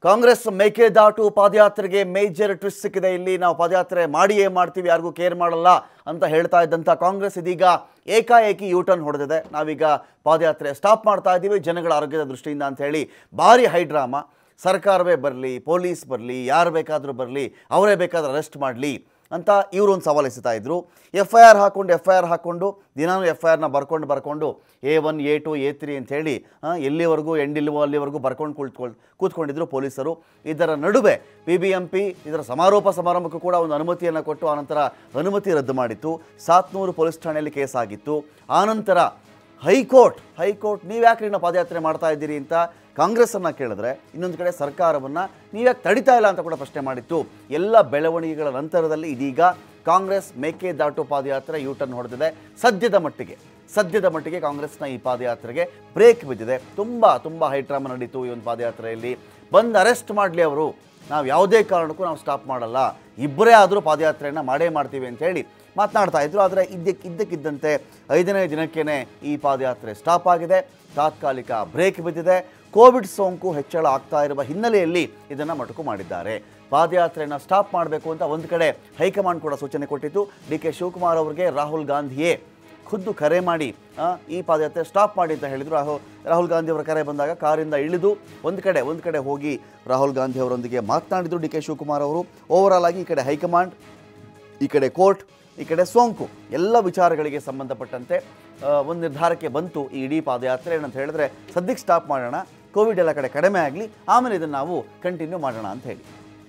ಕಾಂಗ್ರೆಸ್ ಮೇಕೆದಾಟು ಪಾದಯಾತ್ರೆಗೆ major twist ಸಿಕ್ಕಿದೆ ಇಲ್ಲಿ ನಾವು ಪಾದಯಾತ್ರೆ ಮಾಡಿಯೇ ಮಾಡ್ತೀವಿ ಯಾರಿಗೂ ಕೇರ್ ಮಾಡಲ್ಲ ಅಂತ ಹೇಳ್ತಾ ಇದ್ದಂಥ ಕಾಂಗ್ರೆಸ್ ಇದೀಗ ಏಕಾಏಕಿ ಯೂ ಟರ್ನ್ ಹೊಡೆದಿದೆ ನಾವೀಗ ಪಾದಯಾತ್ರೆ ಸ್ಟಾಪ್ ಮಾಡ್ತಾ ಇದ್ದೀವಿ ಜನಗಳ ಆರೋಗ್ಯದ ದೃಷ್ಟಿಯಿಂದ ಅಂತ ಹೇಳಿ ಭಾರಿ ಹೈ ಡ್ರಾಮಾ ಸರ್ಕಾರವೇ ಬರಲಿ ಪೊಲೀಸ್ ಬರಲಿ ಯಾರು ಬೇಕಾದರೂ ಬರಲಿ ಅವರೇ ಬೇಕಾದ್ರೆ ಅರೆಸ್ಟ್ ಮಾಡಲಿ ಅಂತ ಇವರು ಒಂದು ಸವಾಲು ಎಸಿತಾ ಇದ್ರು ಎಫ್ ಐ ಆರ್ ಹಾಕ್ಕೊಂಡು ಎಫ್ ಐ ಆರ್ ಹಾಕ್ಕೊಂಡು ದಿನಾನು ಎಫ್ ಐ ಆರ್ನ ಬರ್ಕೊಂಡು ಬರ್ಕೊಂಡು A one A two A three ಅಂತ ಹೇಳಿ ಆ, ಎಲ್ಲಿವರೆಗೂ ಎಂಡಿಲ್ವೋ ಅಲ್ಲಿವರೆಗೂ ಬರ್ಕೊಂಡು ಕುಳಿತುಕೊಳ್ ಕೂತ್ಕೊಂಡಿದ್ರು ಪೊಲೀಸರು ಇದರ ನಡುವೆ ಬಿ ಬಿ ಎಂ ಪಿ ಇದರ ಸಮಾರೋಪ ಸಮಾರಂಭಕ್ಕೂ ಕೂಡ ಒಂದು ಅನುಮತಿಯನ್ನು ಕೊಟ್ಟು ಆನಂತರ ಅನುಮತಿ ರದ್ದು ಮಾಡಿತ್ತು ಸಾತ್ನೂರು ಪೊಲೀಸ್ ಠಾಣೆಯಲ್ಲಿ ಕೇಸ್ ಆಗಿತ್ತು ಆನಂತರ ಹೈಕೋರ್ಟ್ ಹೈಕೋರ್ಟ್ ನೀವು ಯಾಕೆ ನಾವು ಪಾದಯಾತ್ರೆ ಮಾಡ್ತಾ ಇದ್ದೀರಿ ಅಂತ ಕಾಂಗ್ರೆಸ್ಸನ್ನು ಕೇಳಿದ್ರೆ ಇನ್ನೊಂದು ಕಡೆ ಸರ್ಕಾರವನ್ನು ನೀವ್ಯಾಕೆ ತಡಿತಾ ಇಲ್ಲ ಅಂತ ಕೂಡ ಪ್ರಶ್ನೆ ಮಾಡಿತ್ತು ಎಲ್ಲ ಬೆಳವಣಿಗೆಗಳ ನಂತರದಲ್ಲಿ ಇದೀಗ ಕಾಂಗ್ರೆಸ್ ಮೇಕೆದಾಟು ಪಾದಯಾತ್ರೆ ಯೂ ಟರ್ನ್ ಹೊಡೆದಿದೆ ಸದ್ಯದ ಮಟ್ಟಿಗೆ ಸದ್ಯದ ಮಟ್ಟಿಗೆ ಕಾಂಗ್ರೆಸ್ನ ಈ ಪಾದಯಾತ್ರೆಗೆ ಬ್ರೇಕ್ ಬಿದ್ದಿದೆ ತುಂಬ ತುಂಬ ಹೈಡ್ರಾಮ ನಡೀತು ಈ ಒಂದು ಪಾದಯಾತ್ರೆಯಲ್ಲಿ ಬಂದು ಅರೆಸ್ಟ್ ಮಾಡಲಿ ಅವರು ನಾವು ಯಾವುದೇ ಕಾರಣಕ್ಕೂ ನಾವು ಸ್ಟಾಪ್ ಮಾಡಲ್ಲ ಇಬ್ಬರೇ ಆದರೂ ಪಾದಯಾತ್ರೆಯನ್ನು ಮಾಡೇ ಮಾಡ್ತೀವಿ ಅಂತ ಹೇಳಿ ಮಾತನಾಡ್ತಾ ಇದ್ರು ಆದರೆ ಇದ್ದಕ್ಕೆ ಇದ್ದಕ್ಕಿದ್ದಂತೆ ಐದನೇ ದಿನಕ್ಕೇ ಈ ಪಾದಯಾತ್ರೆ ಸ್ಟಾಪ್ ಆಗಿದೆ ತಾತ್ಕಾಲಿಕ ಬ್ರೇಕ್ ಬಿದ್ದಿದೆ ಕೋವಿಡ್ ಸೋಂಕು ಹೆಚ್ಚಳ ಆಗ್ತಾ ಇರುವ ಹಿನ್ನೆಲೆಯಲ್ಲಿ ಇದನ್ನು ಮಟಕು ಮಾಡಿದ್ದಾರೆ ಪಾದಯಾತ್ರೆಯನ್ನು ಸ್ಟಾಪ್ ಮಾಡಬೇಕು ಅಂತ ಒಂದು ಕಡೆ ಹೈಕಮಾಂಡ್ ಕೂಡ ಸೂಚನೆ ಕೊಟ್ಟಿತ್ತು ಡಿ ಕೆ ಶಿವಕುಮಾರ್ ಅವರಿಗೆ ರಾಹುಲ್ ಗಾಂಧಿಯೇ ಖುದ್ದು ಕರೆ ಮಾಡಿ ಆ, ಈ ಪಾದಯಾತ್ರೆ ಸ್ಟಾಪ್ ಮಾಡಿ ಅಂತ ಹೇಳಿದರು ರಾಹುಲ್ ರಾಹುಲ್ ಗಾಂಧಿ ಅವರ ಕರೆ ಬಂದಾಗ ಕಾರಿಂದ ಇಳಿದು ಒಂದು ಕಡೆ ಒಂದು ಕಡೆ ಹೋಗಿ ರಾಹುಲ್ ಗಾಂಧಿ ಅವರೊಂದಿಗೆ ಮಾತನಾಡಿದರು ಡಿ ಕೆ ಶಿವಕುಮಾರ್ ಅವರು ಓವರಾಲ್ ಆಗಿ ಈ ಕಡೆ ಹೈಕಮಾಂಡ್ ಈ ಕಡೆ ಕೋರ್ಟ್ ಈ ಕಡೆ ಸೋಂಕು ಎಲ್ಲ ವಿಚಾರಗಳಿಗೆ ಸಂಬಂಧಪಟ್ಟಂತೆ ಆ, ಒಂದು ನಿರ್ಧಾರಕ್ಕೆ ಬಂತು ಈ ಇಡೀ ಪಾದಯಾತ್ರೆ ಏನಂತ ಹೇಳಿದ್ರೆ ಸದ್ಯಕ್ಕೆ ಸ್ಟಾಪ್ ಮಾಡೋಣ ಕೋವಿಡ್ ಎಲ್ಲ ಕಡೆ ಕಡಿಮೆ ಆಗಲಿ ಆಮೇಲೆ ಇದನ್ನು ನಾವು ಕಂಟಿನ್ಯೂ ಮಾಡೋಣ ಅಂತ ಹೇಳಿ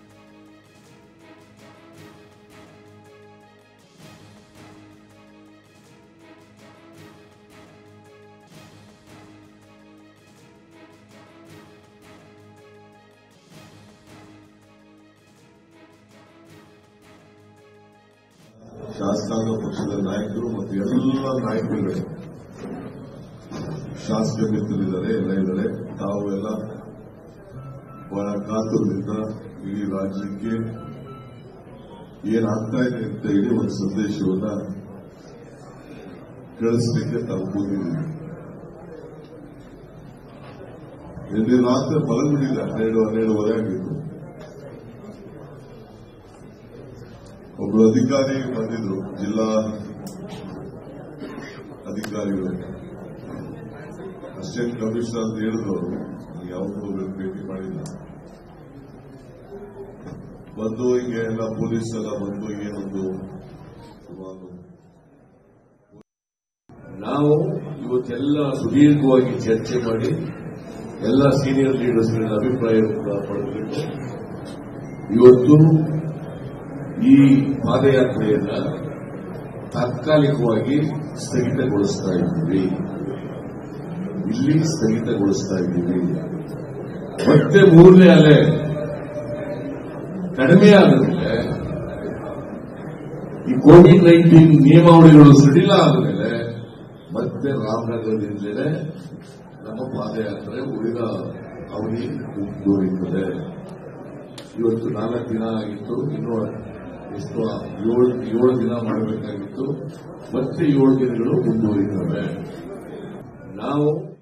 ಶಾಸಕಾಂಗ ಪಕ್ಷದ ನಾಯಕರು ಮತ್ತು ಎಲ್ಲ ನಾಯಕರುಗಳೇ ಶಾಸಕ ಮಿತ್ರರಿದ್ದಾರೆ ಎಲ್ಲ ಇದ್ದಾರೆ ತಾವು ಎಲ್ಲ ಬಹಳ ಕಾತುರದಿಂದ ಇಡೀ ರಾಜ್ಯಕ್ಕೆ ಏನಾಗ್ತಾ ಇದೆ ಅಂತ ಹೇಳಿ ಒಂದು ಸಂದೇಶವನ್ನ ಕಳಿಸಲಿಕ್ಕೆ ತಾವು ಕೂತಿದ್ದೀವಿ ನಿನ್ನೆ ರಾತ್ರಿ ಮಲಗಿಬಿಟ್ಟಿದೆ ಹನ್ನೆರಡು ಹನ್ನೆರಡುವರೆ ಆಗಿತ್ತು ಒಬ್ಬರು ಅಧಿಕಾರಿ ಬಂದಿದ್ರು ಜಿಲ್ಲಾ ಅಧಿಕಾರಿಗಳು ಅಸಿಸ್ಟೆಂಟ್ ಕಮಿಷನರ್ ಅಂತ ಹೇಳಿದ್ರು ಅವರು ಯಾವುದೂ ಭೇಟಿ ಮಾಡಿಲ್ಲ ಬಂದು ಹೀಗೆ ಎಲ್ಲ ಪೊಲೀಸ್ ಎಲ್ಲ ಬಂದು ಏನೊಂದು ಸುಮಾರು ನಾವು ಇವತ್ತೆಲ್ಲ ಸುದೀರ್ಘವಾಗಿ ಚರ್ಚೆ ಮಾಡಿ ಎಲ್ಲ ಸೀನಿಯರ್ ಲೀಡರ್ಸ್ಗಳ ಅಭಿಪ್ರಾಯ ಕೂಡ ಪಡೆದುಬಿಟ್ಟು ಇವತ್ತು ಈ ಪಾದಯಾತ್ರೆಯನ್ನ ತಾತ್ಕಾಲಿಕವಾಗಿ ಸ್ಥಗಿತಗೊಳಿಸ್ತಾ ಇದ್ದೀವಿ ಇಲ್ಲಿ ಸ್ಥಗಿತಗೊಳಿಸ್ತಾ ಇದ್ದೀವಿ ಮತ್ತೆ ಮೂರನೇ ಅಲೆ ಕಡಿಮೆ ಆದಮೇಲೆ ಈ ಕೋವಿಡ್ ನೈನ್ಟೀನ್ ನಿಯಮಾವಳಿಗಳು ಸಡಿಲ ಆದಮೇಲೆ ಮತ್ತೆ ರಾಮನಗರದಿಂದಲೇ ನಮ್ಮ ಪಾದಯಾತ್ರೆ ಉಳಿದ ಅವಧಿ ಮುಂದುವರಿಯುತ್ತದೆ ಇವತ್ತು ನಾಲ್ಕು ದಿನ ಆಗಿತ್ತು ಇನ್ನು ಎಷ್ಟು ಏಳು ಏಳು ದಿನ ಮಾಡಬೇಕಾಗಿತ್ತು ಮತ್ತೆ ಏಳು ದಿನಗಳು ಮುಂದುವರಿತವೆ ನಾವು